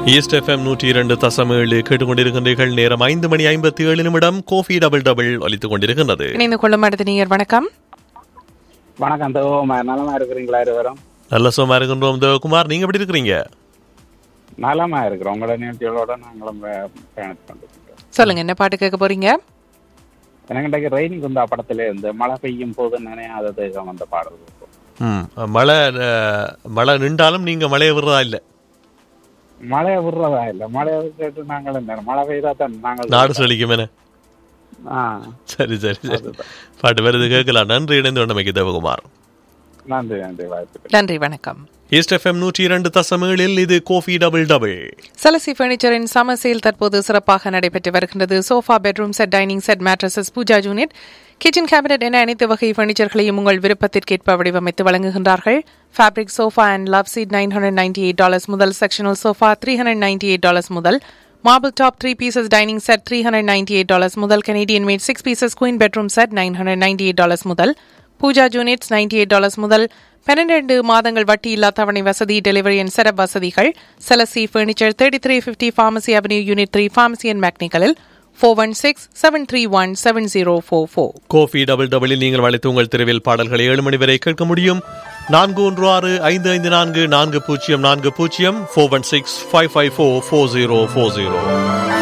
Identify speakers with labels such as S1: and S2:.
S1: East FM நூற்றி இரண்டு தசம் ஏழு கேட்டுக்கொண்டிருக்கின்றீர்கள் நேரம் ஐந்து மணி ஐம்பத்தி ஏழு நிமிடம் கோஃபி டபுள் டபுள் ஒலித்துக் கொண்டிருக்கின்றது
S2: இணைந்து கொள்ளும் அடுத்த நீர் வணக்கம்
S3: வணக்கம் தேவமா நலமா இருக்கிறீங்களா இருவரும்
S1: நல்ல சும்மா இருக்கின்றோம் தேவகுமார் நீங்க எப்படி இருக்கிறீங்க
S3: நலமா இருக்கிறோம் உங்களோட நிகழ்ச்சிகளோட நாங்களும் பய- பயணித்து கொண்டிருக்கிறோம்
S2: சொல்லுங்க என்ன பாட்டு கேட்க போறீங்க
S3: எனக்கு இன்றைக்கு ரெய்னிங் குந்தா படத்துல இருந்து மழை பெய்யும் போது நினையாத தேகம் அந்த பாடல் இருக்கும்.
S1: ம் மழை அஹ், மழை நின்றாலும் நீங்க மழையை விடுறதா இல்ல
S3: மழையை விடுறதா இல்ல மழையை கேட்டு நாங்கள் இந்த மழை பெய்தா தான் நாங்கள்
S1: நாடு செழிக்கும் என
S3: ஆ
S1: சரி சரி சரி பாட்டு வருது கேட்கலாம் நன்றி இணைந்து கொண்டமைக்கு தேவகுமார்
S3: நன்றி நன்றி வாய்ப்பு
S2: நன்றி வணக்கம்
S1: ஈஸ்ட் எஃப்எம் நூற்றி இரண்டு தசம் ஏழில் இது கோஃபி டபுள் டபுள்
S2: சலசி பர்னிச்சரின் சமர் சேல் தற்போது சிறப்பாக நடைபெற்று வருகின்றது sofa bedroom set dining set mattresses pooja unit kitchen cabinet என அனைத்து வகை பர்னிச்சர்களையும் உங்கள் விருப்பத்திற்கேற்ப வடிவமைத்து வழங்குகின்றார்கள் fabric sofa and love seat nine hundred ninety eight dollars முதல் sectional sofa three hundred ninety eight dollars முதல் marble top three pieces dining set three hundred ninety eight dollars முதல் Canadian made six pieces queen bedroom set nine hundred ninety eight dollars முதல் pooja units ninety eight dollars முதல் பன்னிரண்டு மாதங்கள் வட்டி இல்லா தவணை வசதி டெலிவரி அண்ட் செரப் வசதிகள் செலசி furniture thirty three fifty Pharmacy Avenue unit three Pharmacy and மேக்னிக்கலில் four one six seven three one seven zero four four
S1: coffee double டபுளில் நீங்கள் அழைத்து உங்கள் தெருவில் பாடல்களை ஏழு மணி வரை கேட்க முடியும் நான்கு ஒன்று ஆறு ஐந்து ஐந்து நான்கு நான்கு பூஜ்ஜியம் நான்கு பூஜ்ஜியம் four one six five five four four zero four zero